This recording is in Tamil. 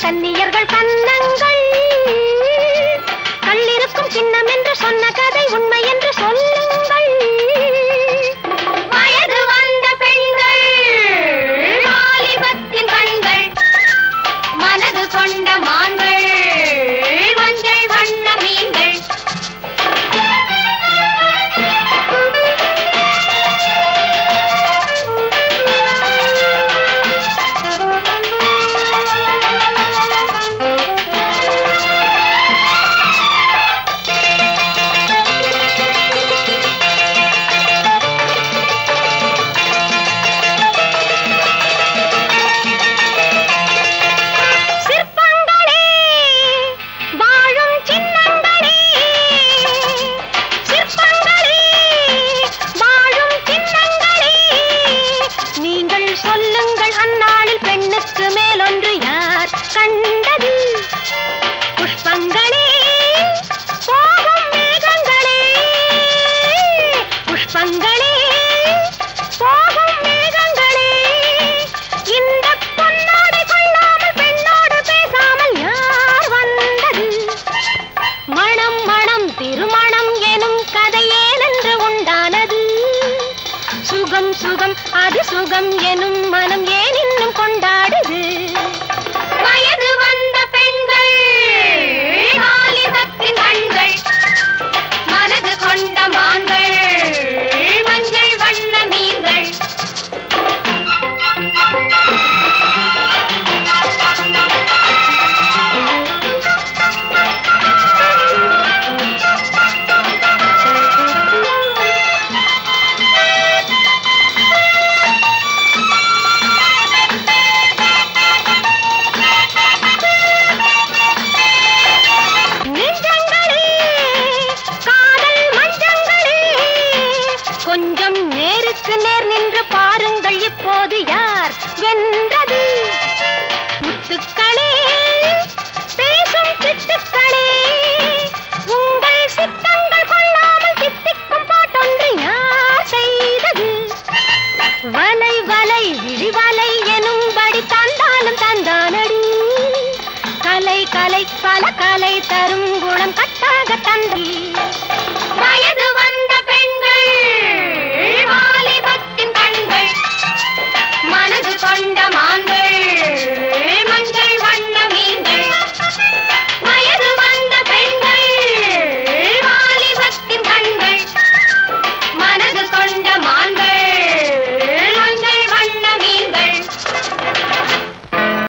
கன்னியர்கள் கன்னங்கள் கள்ளிருக்கும் சின்னம் என்று சொன்ன கதை உண்மை என்று சொல்லுங்கள் வயது வந்த பெண்கள் வாலிபத்தின் கண்கள் மனது கொண்ட மான்கள் மஞ்சள் வண்ண மீன்கள் சிற்பங்களே வாழும் சின்னங்களே சிற்பங்களே வாழும் சின்னங்களே நீங்கள் சொல்லுங்கள் அந்நாளில் பெண்ணுக்கு மேலொன்று யார் கண்டது புஷ்பங்களே போகும் மேகங்களே புஷ்பங்களே போகும் மேகங்களே இந்த பொன்னாடை கொள்ளாமல் பெண்ணோடு பேசாமல் யார் வந்தது மணம் மணம் திருமணம் எனும் கதை ஏனென்று உண்டானது சுகம் சுகம் அது சுகம் எனும் மனம் ஏன் இன்னும் கொண்டாடுது வயது வந்த பெண்கள் வாலிபத்தின் கண்கள் மனது கொண்ட மான்கள் மஞ்சள் வண்ண மீன்கள் நெஞ்சங்களே காதல் மஞ்சங்களே கொஞ்சம் நேருக்கு நேர் நின்று பாருங்கள் இப்போது யார் வென்றது முத்துக்களே பேசும் சிட்டுக்களே உங்கள் சித்தங்கள் கொள்ளாமல் தித்திக்கும் பாட்டொன்று யார் செய்தது வலை வலை விழிவலை எனும்படி தந்தாலும் தந்தானடி கலை கலை பல கலை தரும் குணம்